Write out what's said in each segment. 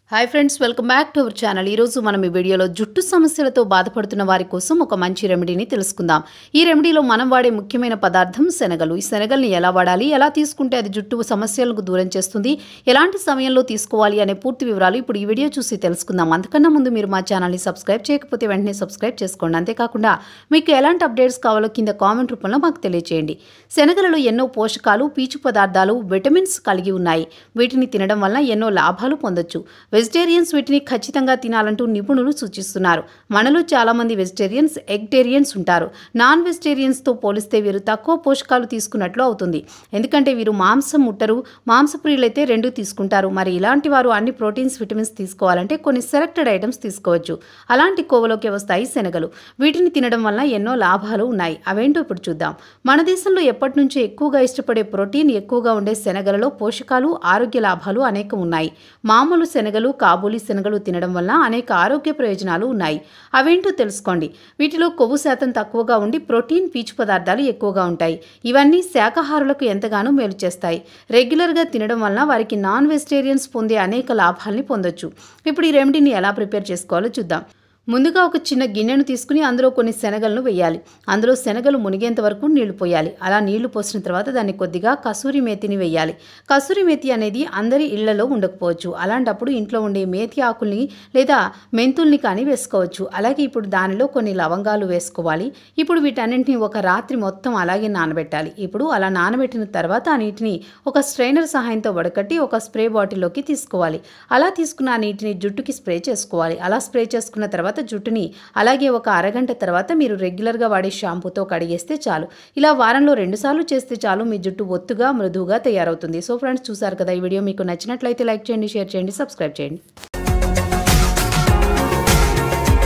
hi friends welcome back to our channel ఈరోజు మనం ఈ వీడియోలో జుట్టు సమస్యలతో బాధపడుతున్న వారి కోసం ఒక మంచి రెమెడీని తెలుసుకుందాం ఈ రెమెడీలో మనం వాడే ముఖ్యమైన పదార్థం శనగలు ఈ శనగల్ని ఎలా వాడాలి ఎలా తీసుకుంటే అది జుట్టు సమస్యలకు దూరం చేస్తుంది ఎలాంటి సమయంలో తీసుకోవాలి అనే పూర్తి వివరాలు ఇప్పుడు ఈ వీడియో చూసి తెలుసుకుందాం అంతకన్నా ముందు మీరు మా ఛానల్ని సబ్స్క్రైబ్ చేయకపోతే వెంటనే సబ్స్క్రైబ్ చేసుకోండి అంతేకాకుండా మీకు ఎలాంటి అప్డేట్స్ కావాలో కింద కామెంట్ రూపంలో మాకు తెలియజేయండి శనగలలో ఎన్నో పోషకాలు పీచు పదార్థాలు విటమిన్స్ కలిగి ఉన్నాయి వీటిని తినడం వలన ఎన్నో లాభాలు పొందొచ్చు వెజిటేరియన్స్ వీటిని ఖచ్చితంగా తినాలంటూ నిపుణులు సూచిస్తున్నారు మనలో చాలామంది వెజిటేరియన్స్ ఎగ్టేరియన్స్ ఉంటారు నాన్ వెజిటేరియన్స్తో పోలిస్తే వీరు తక్కువ పోషకాలు తీసుకున్నట్లు అవుతుంది ఎందుకంటే వీరు మాంసం ముట్టరు మాంసప్రియులైతే రెండు తీసుకుంటారు మరి ఇలాంటి వారు అన్ని ప్రోటీన్స్ విటమిన్స్ తీసుకోవాలంటే కొన్ని సెలెక్టెడ్ ఐటమ్స్ తీసుకోవచ్చు అలాంటి కోవలోకి వస్తాయి శనగలు వీటిని తినడం వలన ఎన్నో లాభాలు ఉన్నాయి అవేంటో ఇప్పుడు చూద్దాం మన దేశంలో ఎప్పటి నుంచో ఎక్కువగా ఇష్టపడే ప్రోటీన్ ఎక్కువగా ఉండే శనగలలో పోషకాలు ఆరోగ్య లాభాలు అనేకం ఉన్నాయి మామూలు శనగలు కాబూలి శనగలు తినడం వల్ల అనేక ఆరోగ్య ప్రయోజనాలు ఉన్నాయి అవేంటో తెలుసుకోండి వీటిలో కొవ్వు శాతం తక్కువగా ఉండి ప్రోటీన్ పీచు పదార్థాలు ఎక్కువగా ఉంటాయి ఇవన్నీ శాకాహారులకు ఎంతగానో మేలు చేస్తాయి రెగ్యులర్గా తినడం వలన వారికి నాన్ వెజిటేరియన్స్ పొందే అనేక లాభాల్ని పొందొచ్చు ఇప్పుడు ఈ రెమెడీని ఎలా ప్రిపేర్ చేసుకోవాలో చూద్దాం ముందుగా ఒక చిన్న గిన్నెను తీసుకుని అందులో కొన్ని శనగలను వేయాలి అందులో శనగలు మునిగేంత వరకు నీళ్లు పోయాలి అలా నీళ్లు పోసిన తర్వాత దాన్ని కొద్దిగా కసూరి మేతిని వేయాలి కసూరి మేతి అనేది అందరి ఇళ్లలో ఉండకపోవచ్చు అలాంటప్పుడు ఇంట్లో ఉండే మేతి ఆకుల్ని లేదా మెంతుల్ని కానీ వేసుకోవచ్చు అలాగే ఇప్పుడు దానిలో కొన్ని లవంగాలు వేసుకోవాలి ఇప్పుడు వీటన్నింటినీ ఒక రాత్రి మొత్తం అలాగే నానబెట్టాలి ఇప్పుడు అలా నానబెట్టిన తర్వాత ఆ నీటిని ఒక స్ట్రైనర్ సహాయంతో వడకట్టి ఒక స్ప్రే బాటిల్లోకి తీసుకోవాలి అలా తీసుకున్న ఆ నీటిని జుట్టుకి స్ప్రే చేసుకోవాలి అలా స్ప్రే చేసుకున్న తర్వాత జుట్టుని అలాగే ఒక అరగంట తర్వాత మీరు రెగ్యులర్గా వాడే షాంపూతో కడిగేస్తే చాలు ఇలా వారంలో రెండుసార్లు చేస్తే చాలు మీ జుట్టు ఒత్తుగా మృదువుగా తయారవుతుంది సో ఫ్రెండ్స్ చూసారు కదా ఈ వీడియో మీకు నచ్చినట్లయితే లైక్ చేయండి షేర్ చేయండి సబ్స్క్రైబ్ చేయండి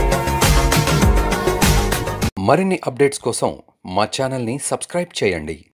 మరిన్ని అప్డేట్స్ కోసం మా ఛానల్ని సబ్స్క్రైబ్ చేయండి